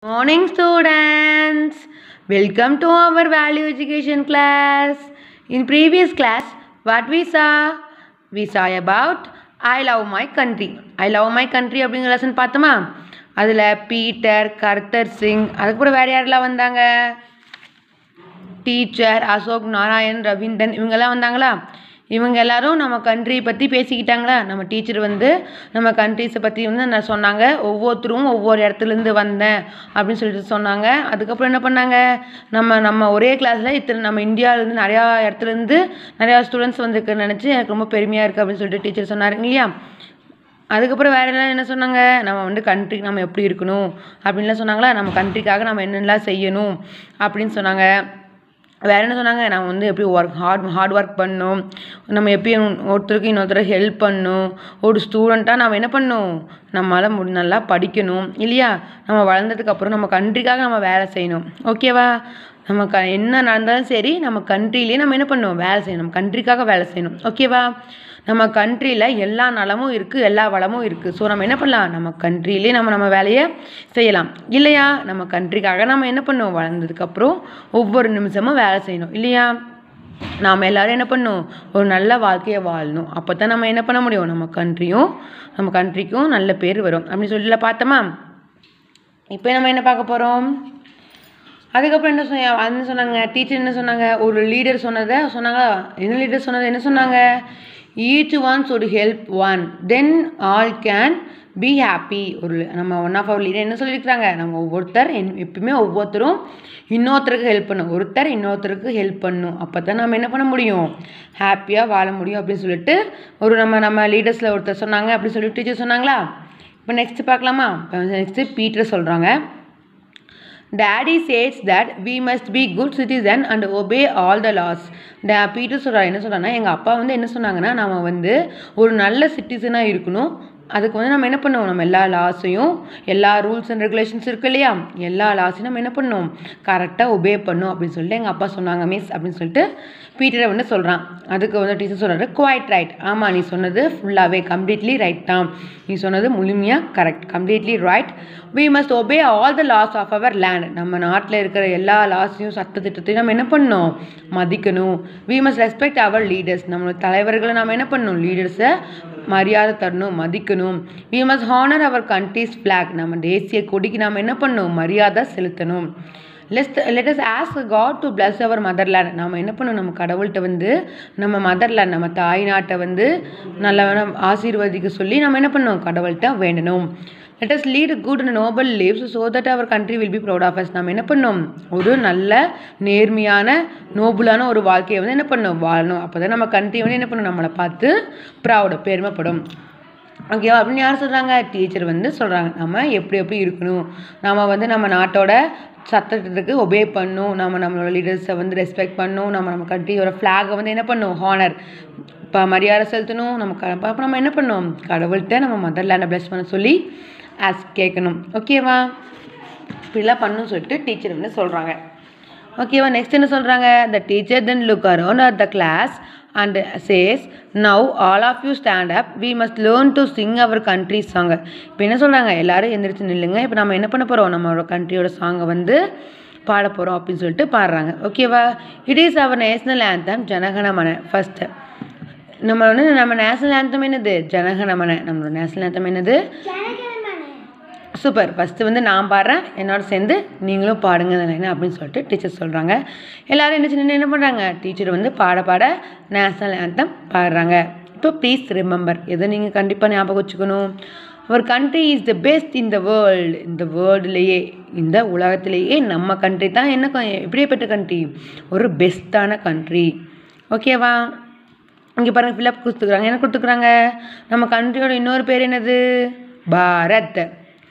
Morning students, welcome to our value education class. In previous class, what we saw? We saw about I love my country. I love my country அப்படிங்கிற lesson பார்த்தோமா அதில் Peter கர்த்தர் சிங் அதுக்கப்புறம் வேறு யாரெல்லாம் வந்தாங்க teacher Ashok Narayan Ravindran இவங்கெல்லாம் வந்தாங்களா இவங்க எல்லாரும் நம்ம கண்ட்ரி பற்றி பேசிக்கிட்டாங்களா நம்ம டீச்சர் வந்து நம்ம கண்ட்ரிஸை பற்றி வந்து நான் சொன்னாங்க ஒவ்வொருத்தரும் ஒவ்வொரு இடத்துலேருந்து வந்தேன் அப்படின்னு சொல்லிட்டு சொன்னாங்க அதுக்கப்புறம் என்ன பண்ணாங்க நம்ம நம்ம ஒரே கிளாஸில் இத்தனை நம்ம இந்தியாவிலேருந்து நிறையா இடத்துலேருந்து நிறையா ஸ்டூடெண்ட்ஸ் வந்திருக்குன்னு நினச்சி எனக்கு ரொம்ப பெருமையாக இருக்குது அப்படின்னு சொல்லிட்டு டீச்சர் சொன்னாருங்க இல்லையா அதுக்கப்புறம் வேற எல்லாம் என்ன சொன்னாங்க நம்ம வந்து கண்ட்ரிக்கு நம்ம எப்படி இருக்கணும் அப்படின்லாம் சொன்னாங்களா நம்ம கண்ட்ரிக்காக நம்ம என்னென்னலாம் செய்யணும் அப்படின்னு சொன்னாங்க வேற என்ன சொன்னாங்க நம்ம வந்து எப்படி ஒர்க் ஹார்ட் ஹார்ட் ஒர்க் பண்ணணும் நம்ம எப்படி ஒருத்தருக்கு இன்னொருத்தருக்கு ஹெல்ப் பண்ணணும் ஒரு ஸ்டூடெண்ட்டாக நம்ம என்ன பண்ணணும் நம்மளால் முடி நல்லா படிக்கணும் இல்லையா நம்ம வளர்ந்ததுக்கப்புறம் நம்ம கண்ட்ரிக்காக நம்ம வேலை செய்யணும் ஓகேவா நம்ம க என்ன நடந்தாலும் சரி நம்ம கண்ட்ரிலேயே நம்ம என்ன பண்ணணும் வேலை செய்யணும் நம்ம கண்ட்ரிக்காக வேலை செய்யணும் ஓகேவா நம்ம கண்ட்ரியில் எல்லா நலமும் இருக்குது எல்லா வளமும் இருக்குது ஸோ நம்ம என்ன பண்ணலாம் நம்ம கண்ட்ரிலே நம்ம நம்ம வேலையை செய்யலாம் இல்லையா நம்ம கண்ட்ரிக்காக நம்ம என்ன பண்ணுவோம் வளர்ந்ததுக்கப்புறம் ஒவ்வொரு நிமிஷமும் வேலை செய்யணும் இல்லையா நாம் எல்லோரும் என்ன பண்ணணும் ஒரு நல்ல வாழ்க்கையை வாழணும் அப்போ தான் நம்ம என்ன பண்ண முடியும் நம்ம கண்ட்ரியும் நம்ம கண்ட்ரிக்கும் நல்ல பேர் வரும் அப்படின்னு சொல்லி பார்த்தோமா இப்போ நம்ம என்ன பார்க்க போகிறோம் அதுக்கப்புறம் என்ன சொன்ன என்ன சொன்னாங்க டீச்சர் என்ன சொன்னாங்க ஒரு லீடர் சொன்னதை சொன்னாங்களா என்ன லீடர் சொன்னது என்ன சொன்னாங்க each one should help one then all can be happy ஒரு நம்ம ஒன் ஆஃப் அவர் லீடர் என்ன சொல்லியிருக்கிறாங்க நம்ம ஒவ்வொருத்தர் என் எப்பயுமே ஒவ்வொருத்தரும் இன்னொருத்தருக்கு ஹெல்ப் பண்ணணும் ஒருத்தர் இன்னொருத்தருக்கு ஹெல்ப் பண்ணணும் அப்போ தான் நம்ம என்ன பண்ண முடியும் ஹாப்பியாக வாழ முடியும் அப்படின்னு சொல்லிட்டு ஒரு நம்ம நம்ம லீடர்ஸில் ஒருத்தர் சொன்னாங்க அப்படின்னு சொல்லிட்டு டீச்சர் சொன்னாங்களா இப்போ நெக்ஸ்ட்டு பார்க்கலாமா இப்போ நெக்ஸ்ட்டு பீட்டர் சொல்கிறாங்க daddy says that we must be good citizen and obey all the laws டே பீட்டர் சொல்கிறார் என்ன சொல்கிறாங்கன்னா எங்கள் அப்பா வந்து என்ன சொன்னாங்கன்னா நம்ம வந்து ஒரு நல்ல சிட்டிசனாக இருக்கணும் அதுக்கு வந்து நம்ம என்ன பண்ணுவோம் நம்ம எல்லா லாஸையும் எல்லா ரூல்ஸ் அண்ட் ரெகுலேஷன்ஸ் இருக்கு இல்லையா எல்லா லாஸையும் நம்ம என்ன பண்ணணும் கரெக்டாக ஒபே பண்ணும் அப்படின்னு சொல்லிட்டு எங்கள் அப்பா சொன்னாங்க மிஸ் அப்படின்னு சொல்லிட்டு பீட்டரை வந்து சொல்கிறான் அதுக்கு வந்து டீச்சர் சொல்கிறாரு குவாய்ட் ரைட் ஆமாம் நீ சொன்னது ஃபுல்லாகவே கம்ப்ளீட்லி ரைட் தான் நீ சொன்னது முழுமையாக correct completely right we must obey all the laws of our land நம்ம நாட்டில் இருக்கிற எல்லா லாஸையும் சட்ட திட்டத்தையும் நம்ம என்ன பண்ணணும் மதிக்கணும் we must respect our leaders நம்மளோட தலைவர்களை நம்ம என்ன பண்ணணும் லீடர்ஸை மரியாதை தரணும் மதிக்கணும் we must honour our country's flag நம்ம தேசிய கொடிக்கு நம்ம என்ன பண்ணணும் மரியாதை செலுத்தணும் லெஸ் let's ask God to bless our motherland நம்ம என்ன பண்ணணும் நம்ம கடவுள்கிட்ட வந்து நம்ம மதர்லேண்ட் நம்ம தாய் நாட்டை வந்து நல்ல ஆசீர்வதிக்க சொல்லி நம்ம என்ன பண்ணணும் கடவுள்கிட்ட வேண்டணும் let us lead good and noble lives so that our country will be proud of us நம்ம என்ன பண்ணோம் ஒரு நல்ல நேர்மையான நோபலான ஒரு வாழ்க்கையை வந்து என்ன பண்ணணும் வாழணும் அப்போ தான் நம்ம கண்ட்ரி வந்து என்ன பண்ணணும் நம்மளை பார்த்து ப்ரௌடு பெருமைப்படும் ஓகேவா அப்படின்னு யார் சொல்கிறாங்க டீச்சர் வந்து சொல்கிறாங்க நம்ம எப்படி எப்படி இருக்கணும் நம்ம வந்து நம்ம நாட்டோட சட்டத்துக்கு ஒபே பண்ணும் நம்ம நம்மளோட லீடர்ஸை வந்து ரெஸ்பெக்ட் பண்ணும் நம்ம நம்ம கண்ட்ரியோட ஃப்ளாகை வந்து என்ன பண்ணும் ஹானர் இப்போ மரியாதை செலுத்தணும் நம்ம க அப்போ நம்ம என்ன பண்ணணும் கடவுள்கிட்ட நம்ம மதர் லேண்டை ப்ளஸ் பண்ண சொல்லி ஆஸ் கேட்கணும் ஓகேவா இப்படிலாம் பண்ணணும்னு சொல்லிட்டு டீச்சர் வந்து சொல்கிறாங்க ஓகேவா நெக்ஸ்ட் என்ன சொல்கிறாங்க the teacher then look around at the class and says now all of you stand up we must learn to sing our country song இப்போ என்ன சொல்கிறாங்க எல்லோரும் எந்திரிச்சு நில்லுங்க இப்போ நம்ம என்ன பண்ண போகிறோம் நம்மளோட கண்ட்ரியோட சாங்கை வந்து பாட போகிறோம் அப்படின்னு சொல்லிட்டு பாடுறாங்க ஓகேவா it is our national anthem Jana Gana Mana first நம்ம வந்து நம்ம நேஷ்னல் ஆந்தம் என்னது ஜனகணமன நம்மளோட நேஷ்னல் ஆந்தம் என்னது சூப்பர் ஃபஸ்ட்டு வந்து நான் பாடுறேன் என்னோட சேர்ந்து நீங்களும் பாடுங்க என்ன அப்படின்னு சொல்லிட்டு டீச்சர் சொல்கிறாங்க எல்லோரும் என்ன சின்ன என்ன பண்ணுறாங்க டீச்சர் வந்து பாட பாட நேஷ்னல் ஆந்தம் பாடுறாங்க இப்போ ப்ளீஸ் ரிமெம்பர் எதை நீங்கள் கண்டிப்பாக ஞாபகம் வச்சுக்கணும் our country is the best in the world இந்த வேர்ல்டுலேயே இந்த உலகத்திலேயே நம்ம கண்ட்ரி தான் என்ன எப்படியேப்பட்ட கண்ட்ரி ஒரு பெஸ்ட்டான கண்ட்ரி ஓகேவா இங்கே பாருங்கள் ஃபில்லப் கொடுத்துக்குறாங்க என்ன கொடுத்துக்குறாங்க நம்ம கண்ட்ரியோட இன்னொரு பேர் என்னது Bharat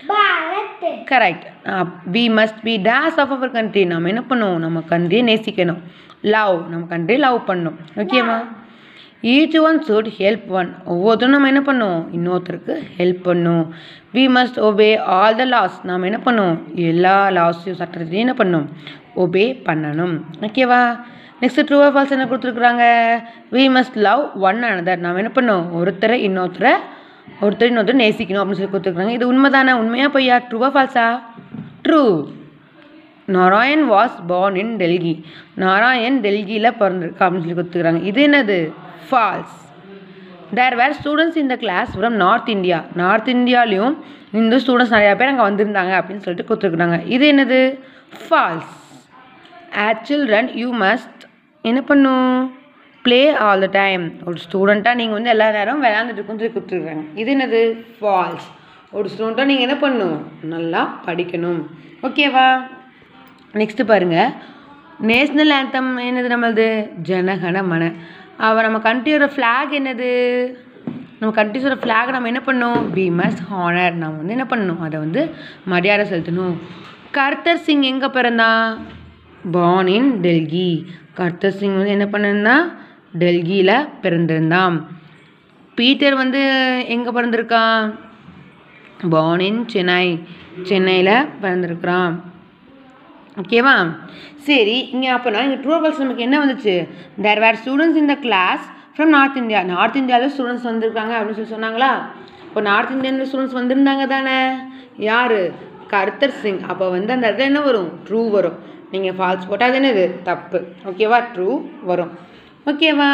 correct we must be days of our country நம்ம என்ன பண்ணுவோம் நம்ம கண்ட்ரியை நேசிக்கணும் லவ் நம்ம கண்ட்ரியை லவ் பண்ணணும் ஓகேவா each one should help one ஒவ்வொருத்தரும் நம்ம என்ன பண்ணுவோம் இன்னொருத்தருக்கு ஹெல்ப் பண்ணும் we must obey all the laws நாம் என்ன பண்ணுவோம் எல்லா லாஸையும் சட்டத்தையும் என்ன பண்ணணும் ஒபே பண்ணணும் ஓகேவா நெக்ஸ்ட் ட்ரூ ஃபால்ஸ் என்ன கொடுத்துருக்குறாங்க we must love one another நாம் என்ன பண்ணோம் ஒருத்தரை இன்னொருத்தரை ஒருத்தர் இன்னொருத்தர் நேசிக்கணும் அப்படின்னு சொல்லி கொடுத்துருக்காங்க இது உண்மைதானே உண்மையாக பொய்யா ட்ரூவா ஃபால்ஸா true Narayan was born in Delhi Narayan டெல்லியில் பிறந்திருக்கா அப்படின்னு சொல்லி கொடுத்துக்கிறாங்க இது என்னது ஃபால்ஸ் தேர் வேர் ஸ்டூடெண்ட்ஸ் இந்த class from north India north இந்தியாலையும் இந்த ஸ்டூடெண்ட்ஸ் நிறையா பேர் அங்கே வந்திருந்தாங்க அப்படின்னு சொல்லிட்டு கொடுத்துருக்குறாங்க இது என்னது false at children you must என்ன பண்ணும் ப்ளே ஆல் த டைம் ஒரு ஸ்டூடெண்ட்டாக நீங்கள் வந்து எல்லா நேரம் விளையாண்டுட்டு இருக்குன்னு சொல்லி கொடுத்துருக்காங்க இது என்னது ஃபால்ஸ் ஒரு ஸ்டூடெண்ட்டாக நீங்கள் என்ன பண்ணணும் நல்லா படிக்கணும் ஓகேவா நெக்ஸ்ட்டு பாருங்கள் நேஷ்னல் ஆந்தம் என்னது நம்மளது ஜனகன மன அவ நம்ம கண்ட்ரியோட ஃப்ளாக் என்னது நம்ம கண்ட்ரிஸோட ஃப்ளாக் நம்ம என்ன பண்ணணும் வி மஸ்ட் ஹானர் நம்ம வந்து என்ன பண்ணணும் அதை வந்து மரியாதை செலுத்தணும் கர்த்தர் சிங் எங்கே பிறந்தான் born இன் டெல்லி கர்த்தர் சிங் வந்து என்ன பண்ணிருந்தான் டெல்லியில் பிறந்திருந்தான் பீட்டர் வந்து எங்கே பிறந்திருக்கான் born இன் சென்னை சென்னையில் பிறந்திருக்கிறான் ஓகேவா சரி இங்கே அப்போனா இங்கே ட்ரூ ஃபால்ஸ் நமக்கு என்ன வந்துச்சு there were students in the class from north India north இந்தியாவில் ஸ்டூடெண்ட்ஸ் வந்திருக்காங்க அப்படின்னு சொல்லி சொன்னாங்களா இப்போ நார்த் இந்தியன் ஸ்டூடெண்ட்ஸ் வந்திருந்தாங்க தானே யார் கர்த்தர் சிங் அப்போ வந்து அந்த இடத்துல என்ன வரும் ட்ரூ வரும் நீங்கள் ஃபால்ஸ் போட்டால் அது என்னது தப்பு ஓகேவா ட்ரூ வரும் ஓகேவா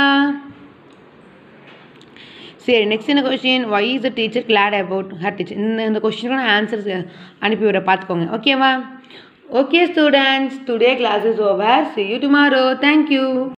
சரி நெக்ஸ்ட் என்ன question why is the teacher glad about her teacher இந்த இந்த கொஷினுக்கு நான் ஆன்சர்ஸ் அனுப்பி விட பார்த்துக்கோங்க ஓகேவா okay students today class is over see you tomorrow thank you